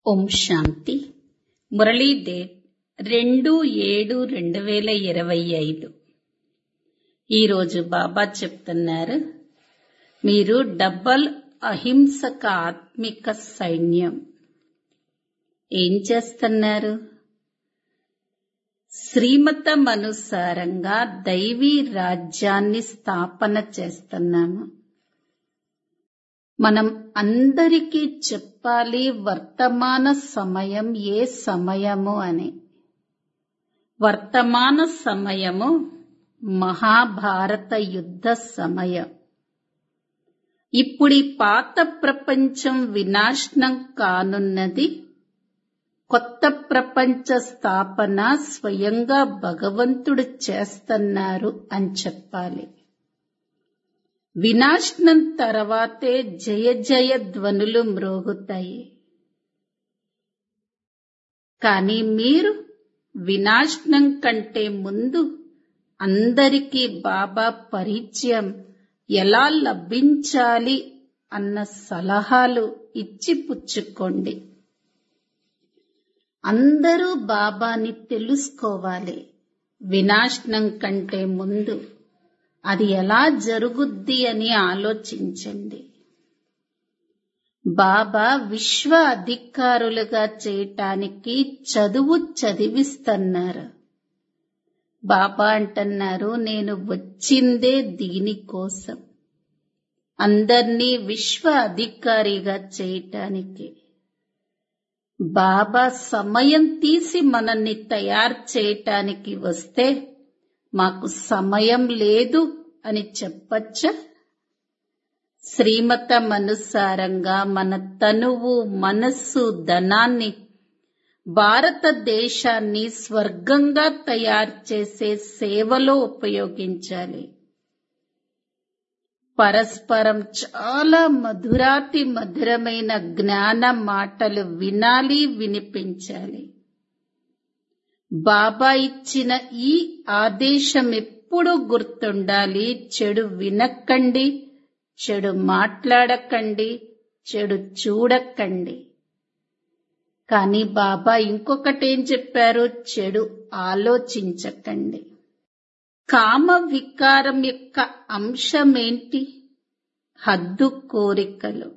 ఓం శాంతి Murali date రెండు ఏడు రెండు వేల ఇరవై ఐదు ఈరోజు బాబా చెప్తున్నారు మీరు డబల్ అహింసక ఆత్మిక సైన్యం ఏం చేస్తున్నారు శ్రీమతం అనుసారంగా దైవీ రాజ్యాన్ని స్థాపన చేస్తున్నాము మనం అందరికీ చెప్పాలి వర్తమాన సమయం ఏ సమయము అని వర్తమాన సమయము మహాభారత యుద్ధ సమయం ఇప్పుడు ఈ పాత ప్రపంచం వినాశనం కానున్నది కొత్త ప్రపంచ స్థాపన స్వయంగా భగవంతుడు చేస్తున్నారు అని చెప్పాలి వినాశనం తర్వాతే జయ జయ ధ్వనులు మ్రోగుతాయి కానీ మీరు వినాశనం కంటే ముందు అందరికీ బాబా పరిచయం ఎలా లభించాలి అన్న సలహాలు ఇచ్చి పుచ్చుకోండి అందరూ బాబాని తెలుసుకోవాలి వినాశనం కంటే ముందు అది ఎలా జరుగుద్ది అని ఆలోచించండి బాబా విశ్వ అధికారులుగా చేయటానికి చదువు చదివిస్తున్నారు బాబా అంటున్నారు నేను వచ్చిందే దీనికోసం అందర్నీ విశ్వ అధికారిగా చేయటానికి బాబా సమయం తీసి మనల్ని తయారు చేయటానికి వస్తే మాకు సమయం లేదు అని చెప్పచ్చా శ్రీమతం అనుసారంగా మన తనువు మనస్సు ధనాన్ని భారతదేశాన్ని స్వర్గంగా తయారు చేసే సేవలో ఉపయోగించాలి పరస్పరం చాలా మధురాతి మధురమైన జ్ఞాన మాటలు వినాలి వినిపించాలి బాబా ఇచ్చిన ఈ ఆదేశం ఎప్పుడూ గుర్తుండాలి చెడు వినక్కండి చెడు మాట్లాడకండి చెడు చూడకండి కానీ బాబా ఇంకొకటేం చెప్పారు చెడు ఆలోచించకండి కామ వికారం యొక్క అంశమేంటి హద్దు కోరికలు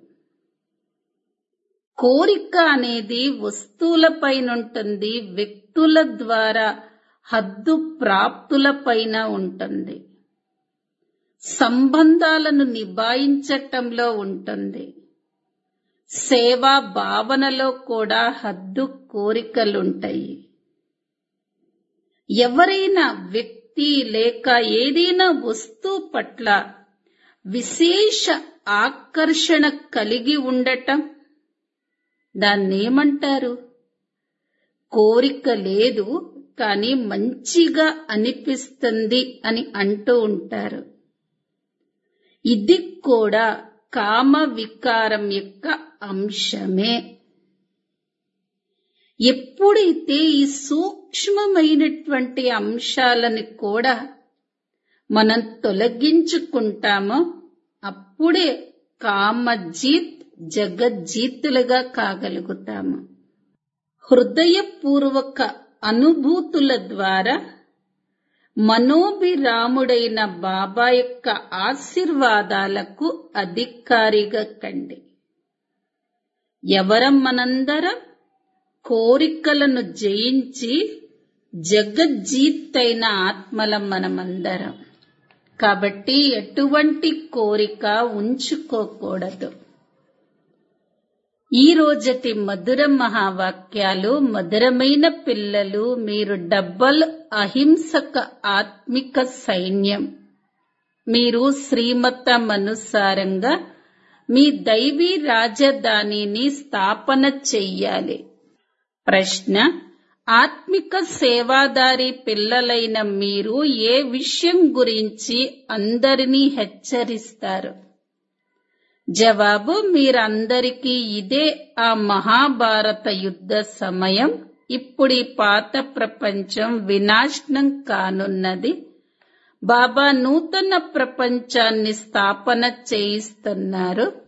కోరిక అనేది వస్తువులపైనుంటుంది వ్యక్తుల ద్వారా హద్దు ప్రాప్తులపైన ఉంటుంది సంబంధాలను నిభాయించటంలో ఉంటుంది సేవా భావనలో కూడా హద్దు కోరికలుంటాయి ఎవరైనా వ్యక్తి లేక ఏదైనా వస్తువు పట్ల విశేష ఆకర్షణ కలిగి ఉండటం దాన్నేమంటారు కోరిక లేదు కానీ మంచిగా అనిపిస్తుంది అని అంటూ ఉంటారు ఇది కూడా కామ వికారం యొక్క అంశమే ఎప్పుడైతే ఈ సూక్ష్మమైనటువంటి అంశాలను కూడా మనం తొలగించుకుంటామో అప్పుడే కామజీత్ జగజ్జీతులుగా కాగలుగుతాము హృదయపూర్వక అనుభూతుల ద్వారా మనోభిరాముడైన బాబా యొక్క ఆశీర్వాదాలకు అధికారిగా కండి ఎవరం మనందరం కోరికలను జయించి జగజ్జీత్తైన ఆత్మలం మనమందరం కాబట్టి ఎటువంటి కోరిక ఉంచుకోకూడదు ఈ రోజటి మధుర మహావాక్యాలు మధురమైన పిల్లలు మీరు డబ్బల్ అహింసక ఆత్మిక సైన్యం మీరు శ్రీమతం అనుసారంగా మీ దైవీ రాజధానిని స్థాపన చెయ్యాలి ప్రశ్న ఆత్మిక సేవాదారి పిల్లలైన మీరు ఏ విషయం గురించి అందరినీ హెచ్చరిస్తారు జవాబు మీరందరికీ ఇదే ఆ మహాభారత యుద్ధ సమయం ఇప్పుడు ఈ పాత ప్రపంచం వినాశనం కానున్నది బాబా నూతన ప్రపంచాన్ని స్థాపన చేయిస్తున్నారు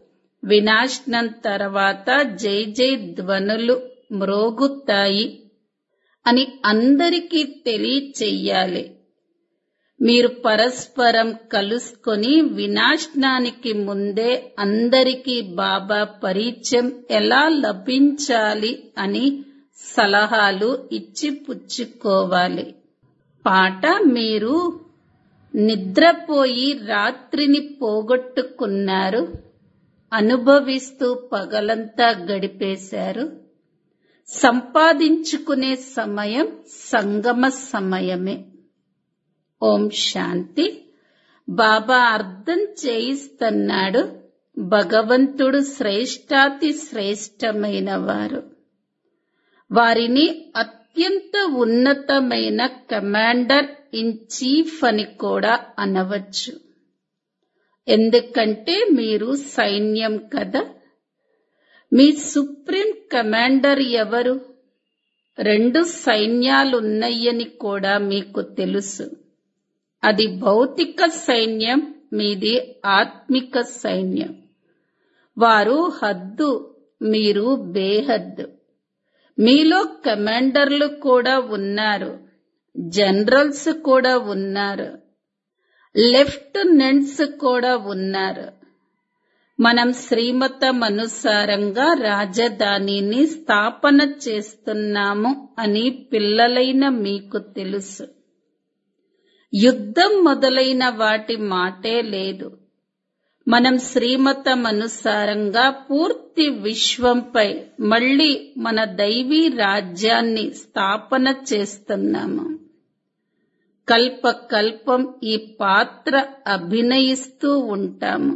వినాశనం తర్వాత జై జై ధ్వనులు మ్రోగుతాయి అని అందరికీ తెలియచెయ్యాలి మీరు పరస్పరం కలుసుకొని వినాశనానికి ముందే అందరికీ బాబా పరిచయం ఎలా లభించాలి అని సలహాలు ఇచ్చి పుచ్చుకోవాలి పాట మీరు నిద్రపోయి రాత్రిని పోగొట్టుకున్నారు అనుభవిస్తూ పగలంతా గడిపేశారు సంపాదించుకునే సమయం సంగమ సమయమే ఓం శాంతి బాబా అర్థం చేయిస్తున్నాడు భగవంతుడు శ్రేష్టాతి శ్రేష్టమైన వారు వారిని అత్యంత ఉన్నతమైన కమాండర్ ఇన్ చీఫ్ అని కూడా అనవచ్చు ఎందుకంటే మీరు సైన్యం కదా మీ సుప్రీం కమాండర్ ఎవరు రెండు సైన్యాలున్నాయని కూడా మీకు తెలుసు అది భౌతిక సైన్యం మీది ఆత్మిక సైన్యం వారు హద్దు మీరు బేహద్దు మీలో కమాండర్లు కూడా ఉన్నారు జనరల్స్ కూడా ఉన్నారు లెఫ్టినెంట్స్ కూడా ఉన్నారు మనం శ్రీమతం అనుసారంగా రాజధానిని స్థాపన చేస్తున్నాము అని పిల్లలైన మీకు తెలుసు యుద్ధం మొదలైన వాటి మాటే లేదు మనం శ్రీమతం అనుసారంగా పూర్తి విశ్వంపై మళ్ళీ మన దైవీ రాజ్యాన్ని స్థాపన చేస్తున్నాము కల్ప కల్పం ఈ పాత్ర అభినయిస్తూ ఉంటాము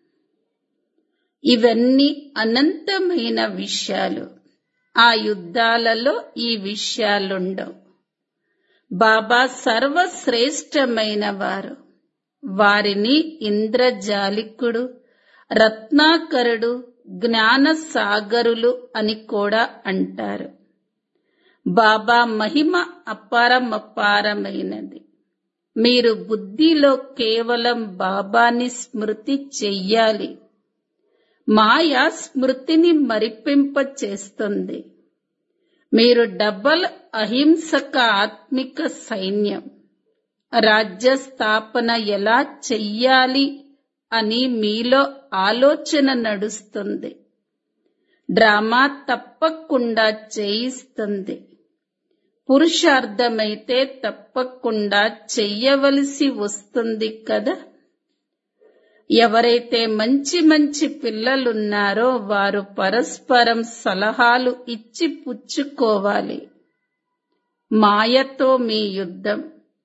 ఇవన్నీ అనంతమైన విషయాలు ఆ యుద్ధాలలో ఈ విషయాలుండవు బాబా సర్వశ్రేష్టమైన వారు వారిని ఇంద్రజాలికుడు రత్నాకరుడు జ్ఞాన సాగరులు అని కూడా అంటారు బాబా మహిమ అపారమపారమైనది మీరు బుద్ధిలో కేవలం బాబాని స్మృతి చెయ్యాలి మాయ స్మృతిని మరిపింప చేస్తుంది మీరు డబల్ అహింసక ఆత్మిక సైన్యం రాజ్య స్థాపన ఎలా చెయ్యాలి అని మీలో ఆలోచన నడుస్తుంది డ్రామా తప్పకుండా చేయిస్తుంది పురుషార్థమైతే తప్పకుండా చెయ్యవలసి వస్తుంది కదా ఎవరైతే మంచి మంచి పిల్లలున్నారో వారు పరస్పరం సలహాలు ఇచ్చి పుచ్చుకోవాలి మాయతో మీ యుద్ధం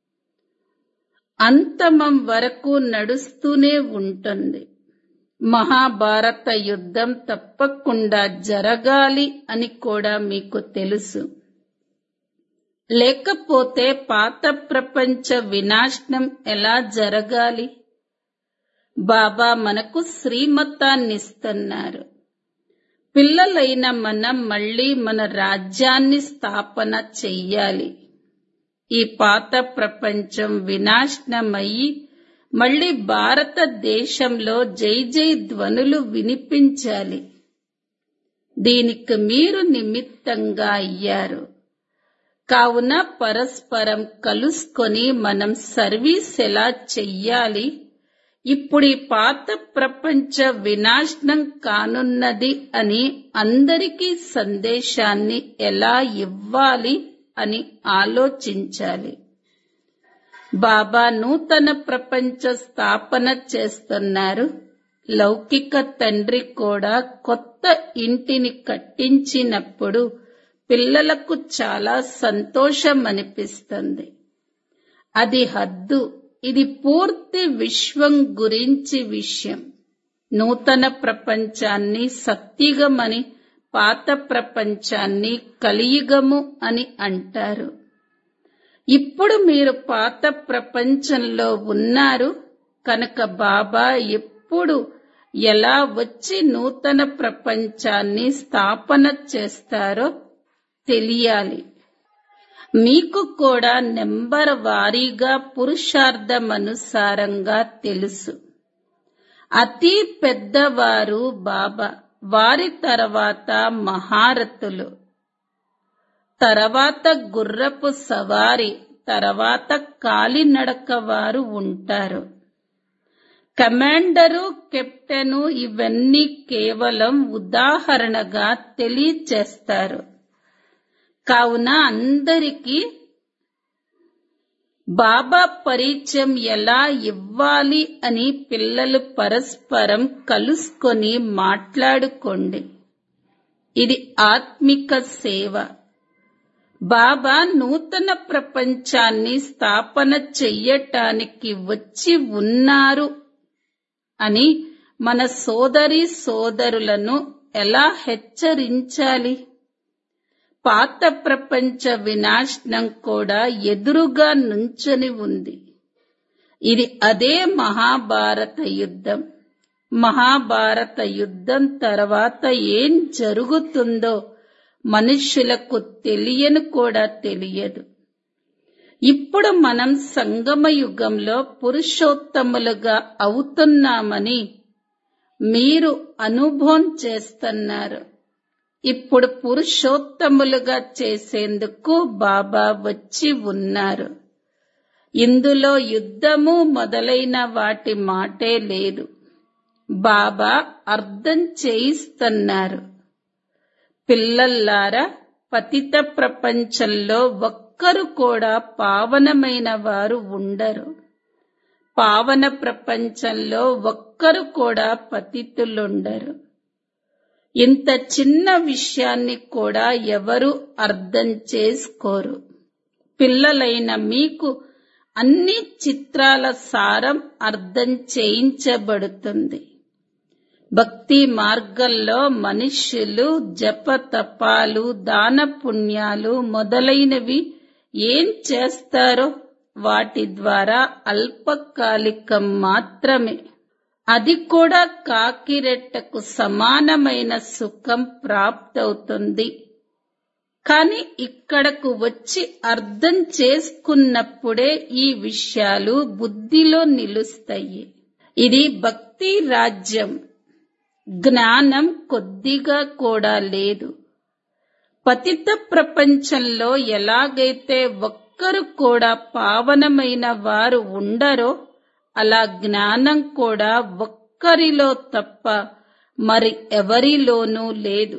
అంతమం వరకు నడుస్తూనే ఉంటుంది మహాభారత యుద్ధం తప్పకుండా జరగాలి అని కూడా మీకు తెలుసు లేకపోతే పాత ప్రపంచ వినాశనం ఎలా జరగాలి బాబా మనకు శ్రీమతాన్నిస్తున్నారు పిల్లలైన మనం మళ్ళీ మన రాజ్యాన్ని స్థాపన చెయ్యాలి ఈ పాత ప్రపంచం వినాశనమయ్యి మళ్ళీ భారతదేశంలో జై జై ధ్వనులు వినిపించాలి దీనికి మీరు నిమిత్తంగా అయ్యారు కావున పరస్పరం కలుసుకొని మనం సర్వీస్ ఎలా చెయ్యాలి ఇప్పుడు ఈ పాత ప్రపంచ వినాశనం కానున్నది అని అందరికీ సందేశాన్ని ఎలా ఇవ్వాలి అని ఆలోచించాలి బాబా నూతన ప్రపంచ స్థాపన చేస్తున్నారు లౌకిక తండ్రి కూడా కొత్త ఇంటిని కట్టించినప్పుడు పిల్లలకు చాలా సంతోషం అనిపిస్తుంది అది హద్దు ఇది పూర్తి విశ్వం గురించి విషయం నూతన ప్రపంచాన్ని సత్యుగమని పాత ప్రపంచాన్ని కలియుగము అని అంటారు ఇప్పుడు మీరు పాత ప్రపంచంలో ఉన్నారు కనుక బాబా ఎప్పుడు ఎలా వచ్చి నూతన ప్రపంచాన్ని స్థాపన చేస్తారో తెలియాలి మీకు కూడా నెంబర్ వారీగా పురుషార్థమనుసారంగా తెలుసు అతి పెద్దవారు బాబా వారి తర్వాత మహారథులు తర్వాత గుర్రపు సవారి తర్వాత కాలినడక వారు ఉంటారు కమాండరు కెప్టెను ఇవన్నీ కేవలం ఉదాహరణగా తెలియచేస్తారు కావున అందరికీ బాబా పరిచయం ఎలా ఇవ్వాలి అని పిల్లలు పరస్పరం కలుసుకొని మాట్లాడుకోండి ఇది ఆత్మిక సేవ బాబా నూతన ప్రపంచాన్ని స్థాపన చెయ్యటానికి వచ్చి ఉన్నారు అని మన సోదరి సోదరులను ఎలా హెచ్చరించాలి పాత ప్రపంచ వినాశనం కూడా ఎదురుగా నుంచొని ఉంది ఇది అదే మహాభారత యుద్ధం మహాభారత యుద్ధం తర్వాత ఏం జరుగుతుందో మనుష్యులకు తెలియను కూడా తెలియదు ఇప్పుడు మనం సంగమ యుగంలో పురుషోత్తములుగా అవుతున్నామని మీరు అనుభవం చేస్తున్నారు ఇప్పుడు పురుషోత్తములుగా చేసేందుకు బాబా వచ్చి ఉన్నారు ఇందులో యుద్ధము మొదలైన వాటి మాటే లేదు బాబా అర్థం చేయిస్తున్నారు పిల్లల్లారా పతిత ప్రపంచంలో ఒక్కరు కూడా పావనమైన వారు ఉండరు పావన ప్రపంచంలో ఒక్కరు కూడా పతితులుండరు ఇంత చిన్న విషయాన్ని కూడా ఎవరు అర్థం చేసుకోరు పిల్లలైన మీకు అన్ని చిత్రాల సారం అర్థం చేయించబడుతుంది భక్తి మార్గంలో మనుష్యులు జప తపాలు దాన పుణ్యాలు మొదలైనవి ఏం చేస్తారో వాటి ద్వారా అల్పకాలికం మాత్రమే అది కూడా కాకిరెట్టకు సమానమైన సుఖం ప్రాప్తవుతుంది కాని ఇక్కడకు వచ్చి అర్థం చేసుకున్నప్పుడే ఈ విషయాలు బుద్ధిలో నిలుస్తాయి ఇది భక్తి రాజ్యం జ్ఞానం కొద్దిగా కూడా లేదు పతిత ప్రపంచంలో ఎలాగైతే ఒక్కరు కూడా పావనమైన వారు ఉండరో అలా జ్ఞానం కూడా ఒక్కరిలో తప్ప మరి ఎవరిలోనూ లేదు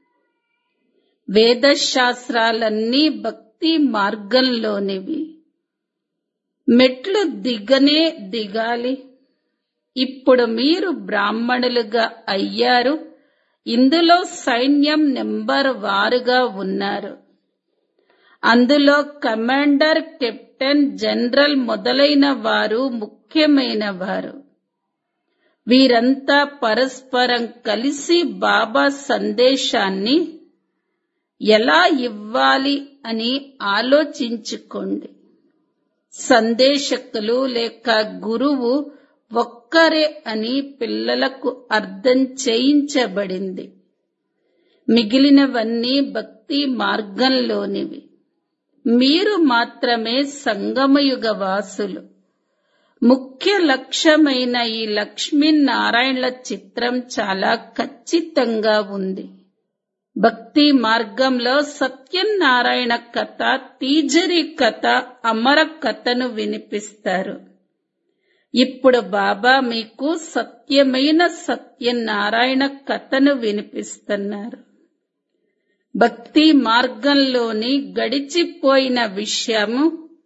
వేదశాస్త్రాలన్నీ భక్తి మార్గంలోనివి మెట్లు దిగనే దిగాలి ఇప్పుడు మీరు బ్రాహ్మణులుగా అయ్యారు ఇందులో సైన్యం నెంబర్ వారుగా ఉన్నారు అందులో కమాండర్ కెప్టెన్ జనరల్ మొదలైన వారు ముఖ్యమైన వారు వీరంతా పరస్పరం కలిసి బాబా సందేశాన్ని ఎలా ఇవ్వాలి అని ఆలోచించుకోండి సందేశకులు లేక గురువు ఒక్కరే అని పిల్లలకు అర్థం చేయించబడింది మిగిలినవన్నీ భక్తి మార్గంలోనివి మీరు మాత్రమే సంగమయుగ వాసులు ముఖ్య లక్ష్యమైన ఈ లక్ష్మీనారాయణల చిత్రం చాలా ఖచ్చితంగా ఉంది భక్తి మార్గంలో సత్యనారాయణ కథ తీజరి కథ అమర కథను వినిపిస్తారు ఇప్పుడు బాబా మీకు సత్యమైన సత్యనారాయణ కథను వినిపిస్తున్నారు భక్తి మార్గంలోని గడిచిపోయిన విషయము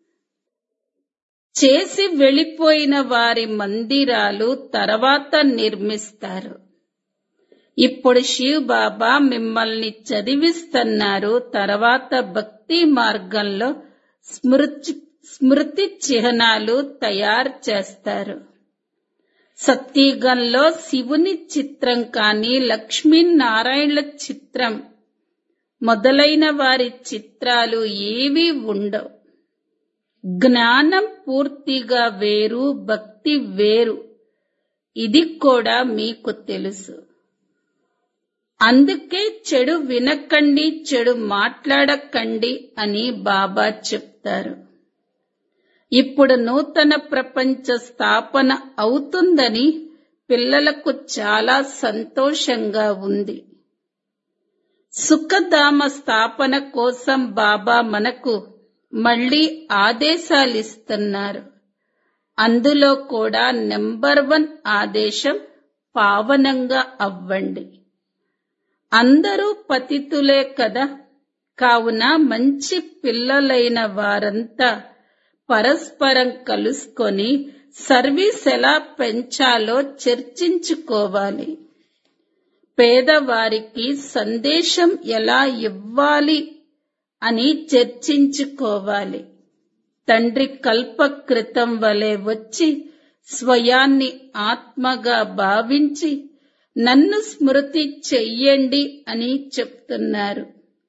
చేసి వెళ్ళిపోయిన వారి మందిరాలు తర్వాత నిర్మిస్తారు ఇప్పుడు శివ్ బాబా మిమ్మల్ని చదివిస్తున్నారు తర్వాత భక్తి మార్గంలో స్మృతి స్మృతి చిహ్నాలు తయారు చేస్తారు సత్యగంలో శివుని చిత్రం కానీ లక్ష్మీనారాయణల చిత్రం మొదలైన వారి చిత్రాలు ఏవీ ఉండవు జ్ఞానం పూర్తిగా వేరు భక్తి వేరు ఇది కూడా మీకు తెలుసు అందుకే చెడు వినకండి చెడు మాట్లాడకండి అని బాబా చెప్తారు ఇప్పుడు నూతన ప్రపంచ స్థాపన అవుతుందని పిల్లలకు చాలా సంతోషంగా ఉంది సుఖధామ స్థాపన కోసం బాబా మనకు మళ్ళీ ఆదేశాలిస్తున్నారు అందులో కూడా నెంబర్ వన్ ఆదేశం పావనంగా అవ్వండి అందరూ పతితులే కదా కావున మంచి పిల్లలైన వారంతా పరస్పరం కలుసుకొని సర్వీస్ ఎలా పెంచాలో చర్చించుకోవాలి పేదవారికి సందేశం ఎలా ఇవ్వాలి అని చర్చించుకోవాలి తండ్రి కల్పకృతం వలె వచ్చి స్వయాన్ని ఆత్మగా భావించి నన్ను స్మృతి చెయ్యండి అని చెప్తున్నారు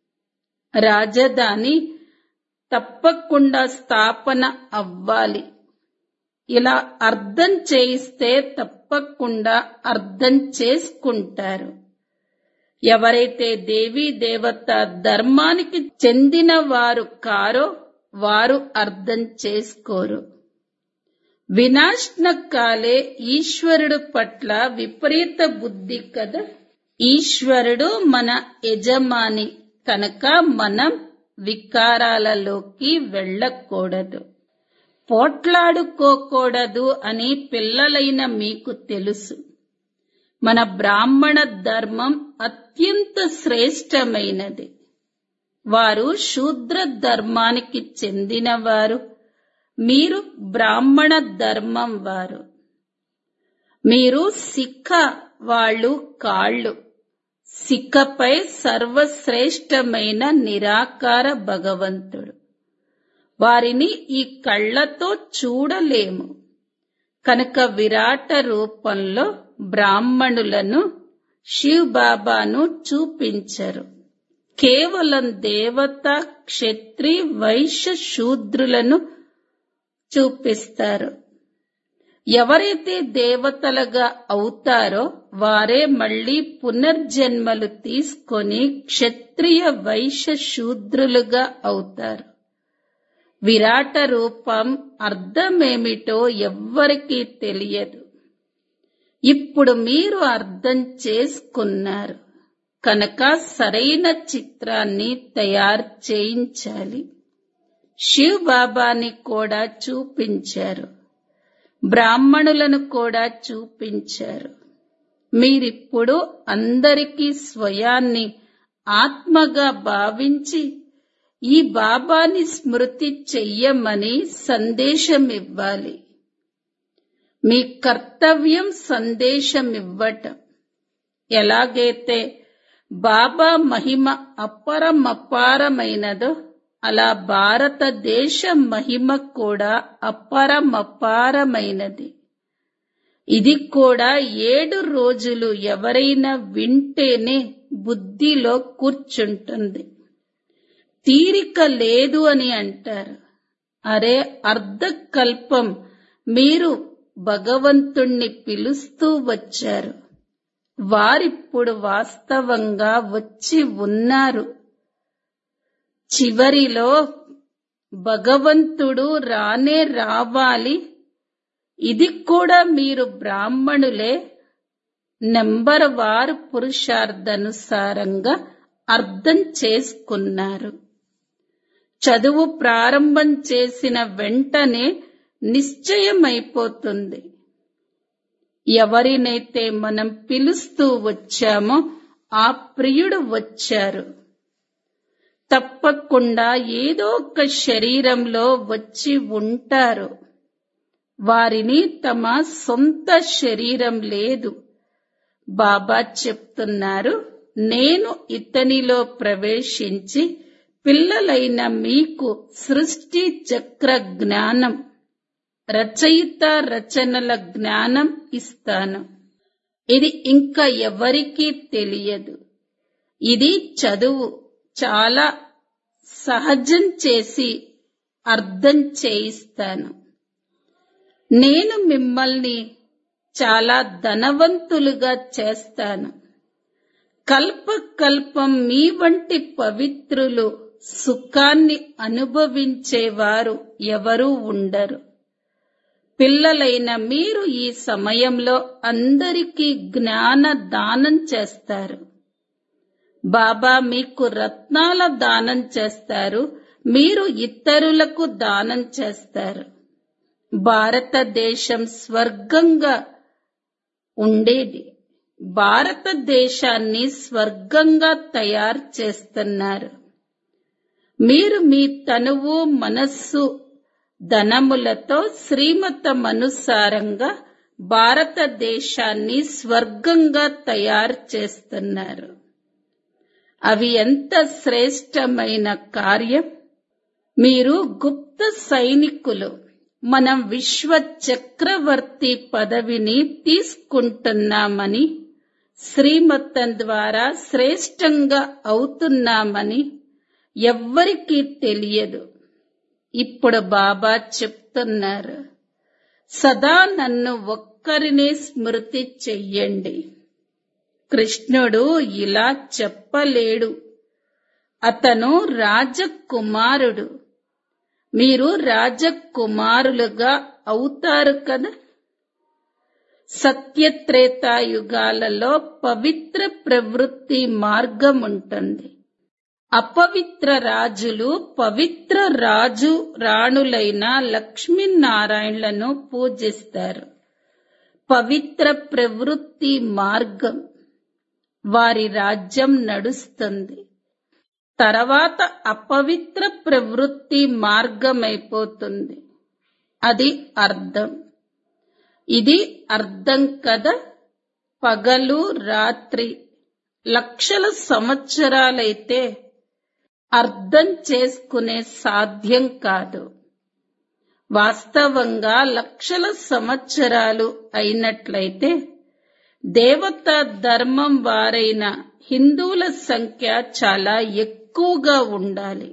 రాజధాని తప్పకుండా స్థాపన అవ్వాలి ఇలా అర్థం చేయిస్తే తప్పకుండా అర్థం చేసుకుంటారు ఎవరైతే దేవీ దేవత ధర్మానికి చెందిన వారు కారో వారు అర్థం చేసుకోరు వినాశన కాలే ఈశ్వరుడు పట్ల విపరీత బుద్ధి కదా ఈశ్వరుడు మన యజమాని కనుక మనం వికారాలలోకి వెళ్ళకూడదు పోట్లాడుకోకూడదు అని పిల్లలైన మీకు తెలుసు మన బ్రాహ్మణ ధర్మం అత్యంత శ్రేష్టమైనది వారు శూద్ర ధర్మానికి చెందినవారు మీరు బ్రాహ్మణ ధర్మం వారు మీరు సిక్క వాళ్ళు కాళ్ళు సిక్కపై సర్వశ్రేష్టమైన నిరాకార భగవంతుడు వారిని ఈ కళ్ళతో చూడలేము కనుక విరాట రూపంలో బ్రాహ్మణులను శివ్ బాబాను చూపించరు కేవలం దేవత క్షత్రి వైశ్య శూద్రులను చూపిస్తారు ఎవరైతే దేవతలుగా అవుతారో వారే మళ్ళీ పునర్జన్మలు తీసుకొని క్షత్రియ వైశ్య శూద్రులుగా అవుతారు విరాట రూపం అర్థమేమిటో ఎవ్వరికీ తెలియదు ఇప్పుడు మీరు అర్థం చేసుకున్నారు కనుక సరైన చిత్రాన్ని తయారు చేయించాలి శివ్ బాబాని కూడా చూపించారు బ్రాహ్మణులను కూడా చూపించారు మీరిప్పుడు అందరికీ స్వయాన్ని ఆత్మగా భావించి ఈ బాబాని స్మృతి చెయ్యమని సందేశం ఇవ్వాలి మీ కర్తవ్యం సందేశం ఇవ్వటం ఎలాగైతే బాబా మహిమ అపరమపారమైనదో అలా భారతదేశ మహిమ కూడా అపరమపారమైనది ఇది కూడా ఏడు రోజులు ఎవరైనా వింటేనే బుద్ధిలో కూర్చుంటుంది తీరిక లేదు అని అంటారు అరే అర్ధకల్పం మీరు భగవంతుణ్ణి పిలుస్తూ వచ్చారు వారిప్పుడు వాస్తవంగా వచ్చి ఉన్నారు చివరిలో భగవంతుడు రానే రావాలి ఇది కూడా మీరు బ్రాహ్మణులే నెంబర్ వారు పురుషార్థానుసారంగా అర్థం చేసుకున్నారు చదువు ప్రారంభం చేసిన వెంటనే నిశ్చయమైపోతుంది ఎవరినైతే మనం పిలుస్తూ వచ్చామో ఆ ప్రియుడు వచ్చారు తప్పకుండా ఏదో ఒక శరీరంలో వచ్చి ఉంటారు వారిని తమ సొంత శరీరం లేదు బాబా చెప్తున్నారు నేను ఇతనిలో ప్రవేశించి పిల్లలైన మీకు సృష్టి చక్ర జ్ఞానం రచయిత రచనల జ్ఞానం ఇస్తాను ఇది ఇంకా ఎవరికీ తెలియదు ఇది చదువు చాలా సహజం చేసి అర్థం చేయిస్తాను నేను మిమ్మల్ని చాలా ధనవంతులుగా చేస్తాను కల్ప కల్పం మీ వంటి పవిత్రులు సుఖాన్ని అనుభవించేవారు ఎవరూ ఉండరు పిల్లలైన మీరు ఈ సమయంలో అందరికీ జ్ఞాన దానం చేస్తారు బాబా మీకు రత్నాల దానం చేస్తారు మీరు ఇతరులకు దానం చేస్తారు భారతదేశం స్వర్గంగా ఉండేది భారతదేశాన్ని స్వర్గంగా తయారు చేస్తున్నారు మీరు మీ తనువు మనస్సు ధనములతో శ్రీమతమనుసారంగా భారతదేశాన్ని స్వర్గంగా తయారు చేస్తున్నారు అవి ఎంత శ్రేష్టమైన కార్యం మీరు గుప్త సైనికులు మనం విశ్వ చక్రవర్తి పదవిని తీసుకుంటున్నామని శ్రీమతం ద్వారా శ్రేష్టంగా అవుతున్నామని ఎవ్వరికీ తెలియదు ఇప్పుడు బాబా చెప్తున్నారు సదా నన్ను ఒక్కరినే స్మృతి చెయ్యండి కృష్ణుడు ఇలా చెప్పలేడు అతను రాజకుమారుడు మీరు రాజకుమారులుగా అవుతారు కదా సత్యత్రేతాయుగాలలో పవిత్ర ప్రవృత్తి మార్గం ఉంటుంది అపవిత్ర రాజులు పవిత్ర రాజు రాణులైన లక్ష్మీనారాయణలను పూజిస్తారు పవిత్ర ప్రవృత్తి మార్గం వారి రాజ్యం నడుస్తుంది తర్వాత అపవిత్ర ప్రవృత్తి మార్గమైపోతుంది అది అర్థం ఇది అర్థం కదా పగలు రాత్రి లక్షల సంవత్సరాలైతే అర్థం చేసుకునే సాధ్యం కాదు వాస్తవంగా లక్షల సంవత్సరాలు అయినట్లయితే దేవతా ధర్మం వారైన హిందువుల సంఖ్య చాలా ఎక్కువగా ఉండాలి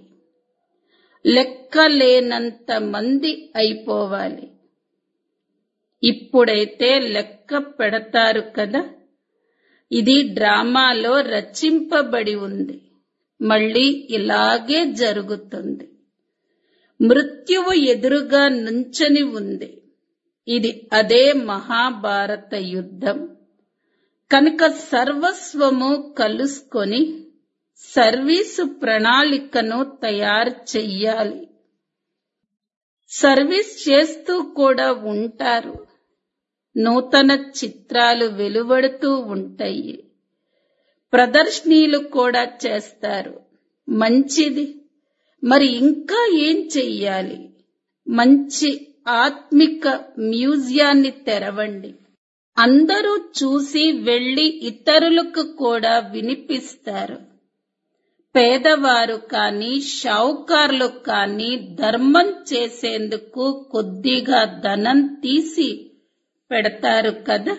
లెక్కలేనంత మంది అయిపోవాలి ఇప్పుడైతే లెక్క పెడతారు కదా ఇది డ్రామాలో రచింపబడి ఉంది మళ్ళీ ఇలాగే జరుగుతుంది మృత్యువు ఎదురుగా నుంచని ఉంది ఇది అదే మహాభారత యుద్ధం కనుక సర్వస్వము కలుసుకొని సర్వీసు ప్రణాళికను తయారు చెయ్యాలి సర్వీస్ చేస్తూ కూడా ఉంటారు నూతన చిత్రాలు వెలువడుతూ ఉంటాయి ప్రదర్శనీలు కూడా చేస్తారు మంచిది మరి ఇంకా ఏం చెయ్యాలి మంచి ఆత్మిక మ్యూజియాన్ని తెరవండి అందరూ చూసి వెళ్లి ఇతరులకు కూడా వినిపిస్తారు పేదవారు కాని షావుకారులు కాని ధర్మం చేసేందుకు కొద్దిగా ధనం తీసి పెడతారు కదా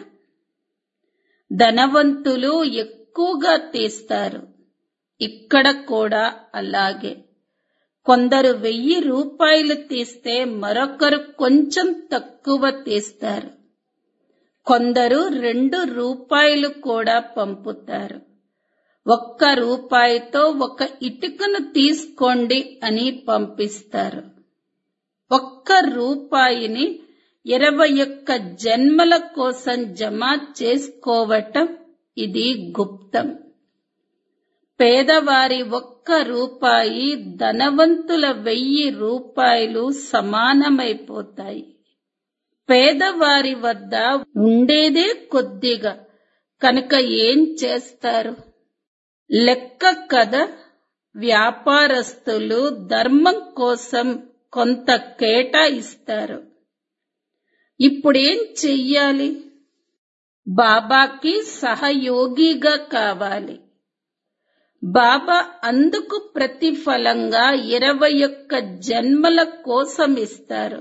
ధనవంతులు ఎక్కువగా తీస్తారు ఇక్కడ కూడా అలాగే కొందరు వెయ్యి రూపాయలు తీస్తే మరొకరు కొంచెం తక్కువ తీస్తారు కొందరు రెండు రూపాయలు కూడా పంపుతారు ఒక్క రూపాయితో ఒక ఇటుకను తీసుకోండి అని పంపిస్తారు ఒక్క రూపాయిని ఇరవై ఒక్క జన్మల కోసం జమ చేసుకోవటం ఇది గుప్తం పేదవారి ఒక్క రూపాయి ధనవంతుల వెయ్యి రూపాయలు సమానమైపోతాయి పేదవారి వద్ద ఉండేదే కొద్దిగా కనుక ఏం చేస్తారు లెక్క కథ వ్యాపారస్తులు ధర్మం కోసం కొంత కేటాయిస్తారు ఇప్పుడేం చెయ్యాలి బాబాకి సహయోగిగా కావాలి బాబా అందుకు ప్రతిఫలంగా ఇరవై ఒక్క జన్మల కోసం ఇస్తారు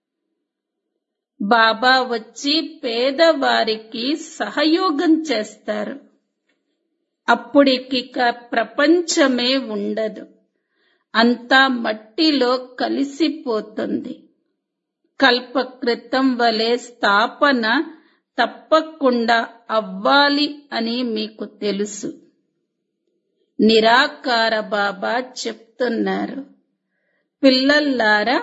బాబా వచ్చి పేదవారికి సహయోగం చేస్తారు అప్పుడికిక ప్రపంచమే ఉండదు అంతా మట్టిలో కలిసిపోతుంది కల్పకృతం వలె స్థాపన తప్పకుండా అవ్వాలి అని మీకు తెలుసు నిరాకార బాబా చెప్తున్నారు పిల్లల్లారా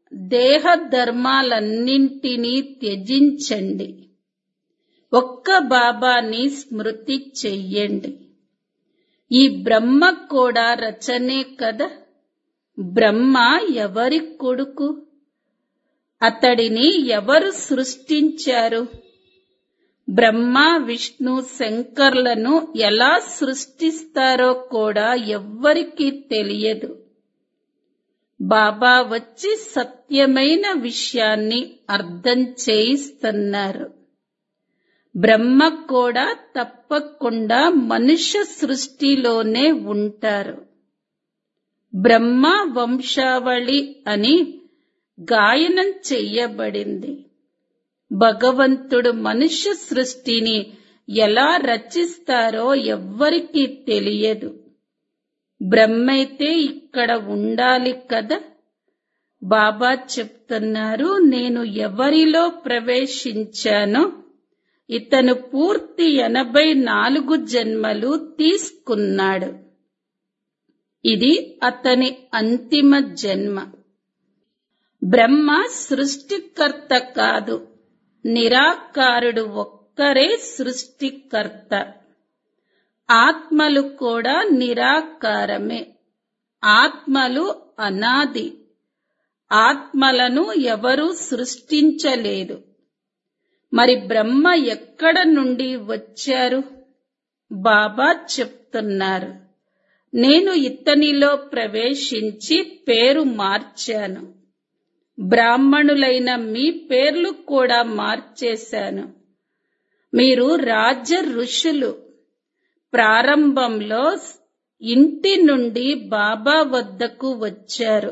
దేహ ధర్మాలన్నింటినీ త్యజించండి ఒక్క బాబాని స్మృతి చెయ్యండి ఈ బ్రహ్మ కూడా రచనే కదా బ్రహ్మ ఎవరి కొడుకు అతడిని ఎవరు సృష్టించారు బ్రహ్మ విష్ణు శంకర్లను ఎలా సృష్టిస్తారో కూడా ఎవ్వరికీ తెలియదు బాబా వచ్చి సత్యమైన విషయాన్ని అర్థం చేయిస్తున్నారు బ్రహ్మ కూడా తప్పకుండా మనుష్య సృష్టిలోనే ఉంటారు బ్రహ్మ వంశావళి అని గాయనం చెయ్యబడింది భగవంతుడు మనుష్య సృష్టిని ఎలా రచిస్తారో ఎవ్వరికీ తెలియదు బ్రహ్మైతే ఇక్కడ ఉండాలి కదా బాబా చెప్తున్నారు నేను ఎవరిలో ప్రవేశించానో ఇతను పూర్తి ఎనభై నాలుగు జన్మలు తీసుకున్నాడు ఇది అతని అంతిమ జన్మ బ్రహ్మ సృష్టికర్త కాదు నిరాకారుడు ఒక్కరే సృష్టికర్త ఆత్మలు కూడా నిరాకారమే ఆత్మలు అనాది ఆత్మలను ఎవరూ సృష్టించలేదు మరి బ్రహ్మ ఎక్కడ నుండి వచ్చారు బాబా చెప్తున్నారు నేను ఇతనిలో ప్రవేశించి పేరు మార్చాను బ్రాహ్మణులైన మీ పేర్లు కూడా మార్చేశాను మీరు రాజ ఋషులు ప్రారంభంలో ఇంటి నుండి బాబా వద్దకు వచ్చారు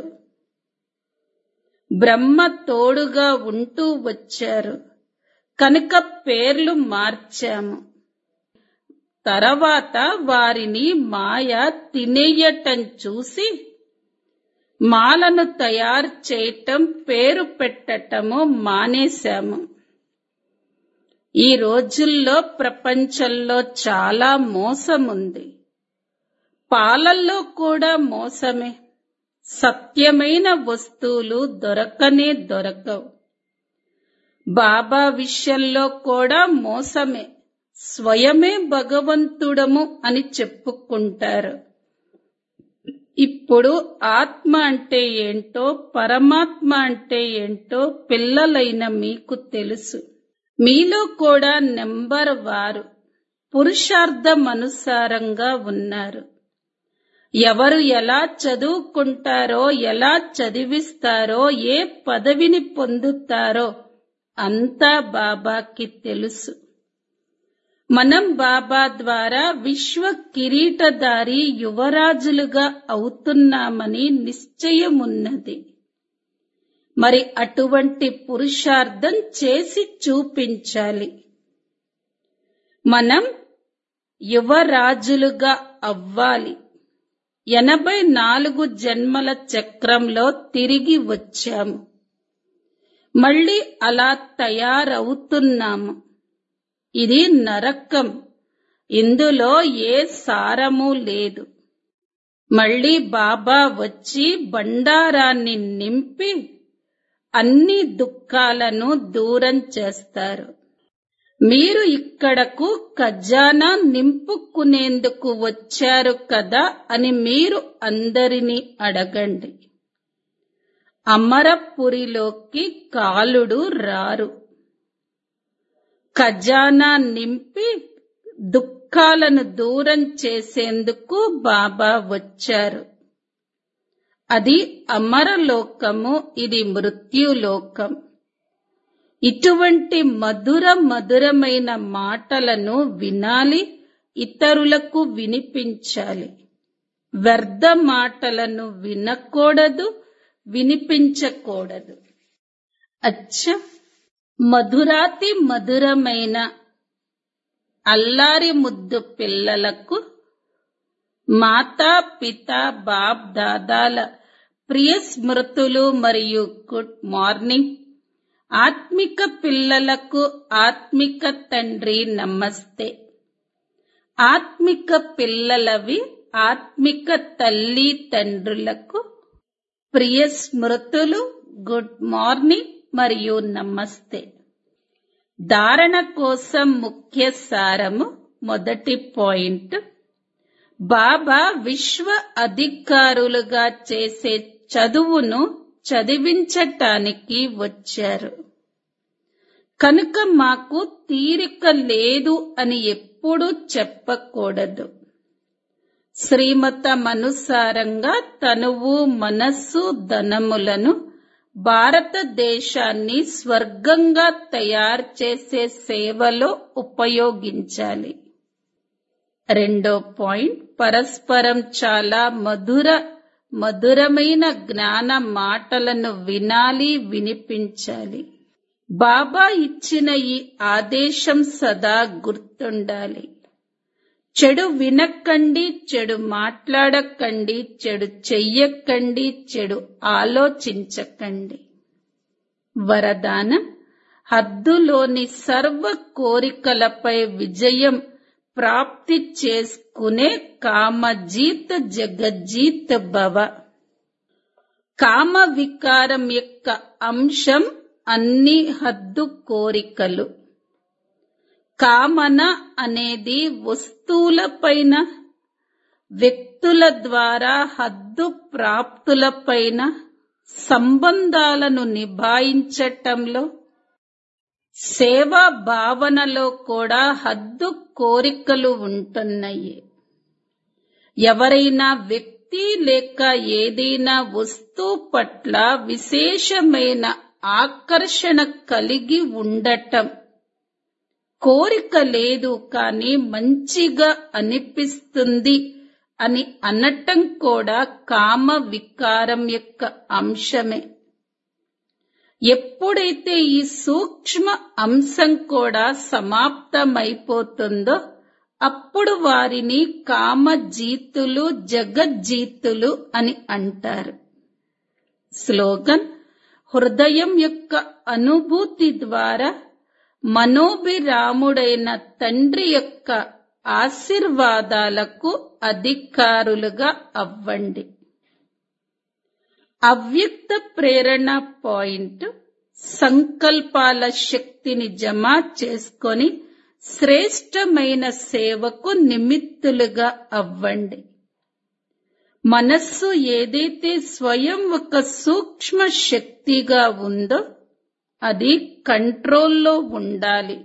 బ్రహ్మ తోడుగా ఉంటూ వచ్చారు కనుక పేర్లు మార్చాము తర్వాత వారిని మాయ తినేయటం చూసి మాలను తయారు చేయటం పేరు పెట్టటము మానేశాము ఈ రోజుల్లో ప్రపంచంలో చాలా మోసం ఉంది పాలల్లో కూడా మోసమే సత్యమైన వస్తువులు దొరకనే దొరకవు బాబా విషయంలో కూడా మోసమే స్వయమే భగవంతుడము అని చెప్పుకుంటారు ఇప్పుడు ఆత్మ అంటే ఏంటో పరమాత్మ అంటే ఏంటో పిల్లలైన మీకు తెలుసు మీలో కూడా నెంబర్ వారు పురుషార్థం అనుసారంగా ఉన్నారు ఎవరు ఎలా చదువుకుంటారో ఎలా చదివిస్తారో ఏ పదవిని పొందుతారో అంతా బాబాకి తెలుసు మనం బాబా ద్వారా విశ్వ కిరీటధారి యువరాజులుగా అవుతున్నామని నిశ్చయమున్నది మరి అటువంటి పురుషార్థం చేసి చూపించాలి మనం యువరాజులుగా అవ్వాలి ఎనభై నాలుగు జన్మల చక్రంలో తిరిగి వచ్చాము మళ్ళీ అలా తయారవుతున్నాము ఇది నరకం ఇందులో ఏ సారము లేదు మళ్ళీ బాబా వచ్చి బండారాన్ని నింపి అన్ని దుఃఖాలను దూరం చేస్తారు మీరు ఇక్కడకు ఖజానా నింపుకునేందుకు వచ్చారు కదా అని మీరు అందరినీ అడగండి అమరపురిలోకి కాలుడు రారు ఖజానా నింపి దుఃఖాలను దూరం చేసేందుకు బాబా వచ్చారు అది అమరలోకము ఇది మృత్యులోకం ఇటువంటి మధుర మధురమైన మాటలను వినాలి ఇతరులకు వినిపించాలి వ్యర్థ మాటలను వినకూడదు వినిపించకూడదు అచ్చ మధురాతి మధురమైన అల్లారి ముద్దు పిల్లలకు మాతా పిత బాప్ దాదాల ప్రియ స్మృతులు మరియు గుడ్ మార్నింగ్ ఆత్మిక పిల్లలకు ఆత్మిక తండ్రి నమస్తే ఆత్మిక పిల్లలవి ఆత్మిక తల్లి తండ్రులకు ప్రియ స్మృతులు గుడ్ మార్నింగ్ మరియు నమస్తే ధారణ కోసం ముఖ్య సారము మొదటి పాయింట్ బాబా విశ్వ అధికారులుగా చేసే చదువును చదివించటానికి వచ్చారు కనుక మాకు తీరిక లేదు అని ఎప్పుడూ చెప్పకూడదు శ్రీమతమనుసారంగా తనువు మనస్సు ధనములను భారతదేశాన్ని స్వర్గంగా తయారు చేసే సేవలో ఉపయోగించాలి రెండో పాయింట్ పరస్పరం చాలా మధుర మధురమైన జ్ఞాన మాటలను వినాలి వినిపించాలి బాబా ఇచ్చిన ఈ ఆదేశం సదా గుర్తుండాలి చెడు వినకండి చెడు మాట్లాడకండి చెడు చెయ్యకండి చెడు ఆలోచించకండి వరదానం హద్దులోని సర్వ కోరికలపై విజయం ప్రాప్తి చేసుకునే కామజీత్ జగజ్జీత్ భవ కామ వికారం యొక్క అంశం అన్ని హద్దు కోరికలు కామన అనేది వస్తువులపైన వ్యక్తుల ద్వారా హద్దు ప్రాప్తులపైన సంబంధాలను నిభాయించటంలో సేవా భావనలో కూడా హద్దు కోరికలు ఉంటున్నాయి ఎవరైనా వ్యక్తి లేక ఏదైనా వస్తువు పట్ల విశేషమైన ఆకర్షణ కలిగి ఉండటం కోరిక లేదు కానీ మంచిగా అనిపిస్తుంది అని అనటం కూడా కామ వికారం యొక్క అంశమే ఎప్పుడైతే ఈ సూక్ష్మ అంశం కూడా సమాప్తమైపోతుందో అప్పుడు వారిని కామజీతులు జగజ్జీతులు అని అంటారు స్లోగన్ హృదయం యొక్క అనుభూతి ద్వారా మనోభిరాముడైన తండ్రి యొక్క ఆశీర్వాదాలకు అధికారులుగా అవ్వండి అవ్యక్త ప్రేరణ పాయింట్ సంకల్పాల శక్తిని జమ చేసుకొని శ్రేష్టమైన సేవకు నిమిత్తులుగా అవ్వండి మనస్సు ఏదైతే స్వయం ఒక సూక్ష్మ శక్తిగా ఉందో అది కంట్రోల్లో ఉండాలి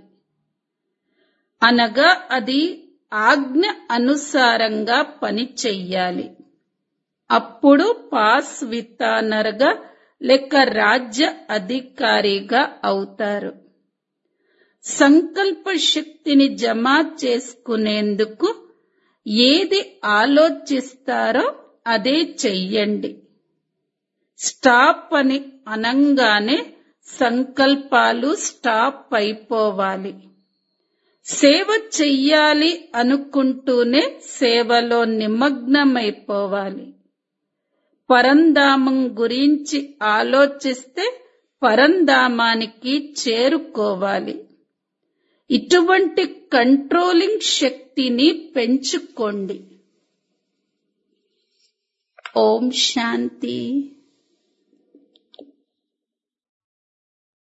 అనగా అది ఆజ్ఞ అనుసారంగా పని చెయ్యాలి అప్పుడు పాస్ వితానర్గా లేక రాజ్య అధికారిగా అవుతారు సంకల్ప శక్తిని జమ చేసుకునేందుకు ఏది ఆలోచిస్తారో అదే చెయ్యండి స్టాప్ అని అనంగానే సంకల్పాలు స్టాప్ అయిపోవాలి సేవ చెయ్యాలి అనుకుంటూనే సేవలో నిమగ్నమైపోవాలి పరంధామం గురించి ఆలోచిస్తే పరంధామానికి చేరుకోవాలి ఇటువంటి కంట్రోలింగ్ శక్తిని పెంచుకోండి ఓం శాంతి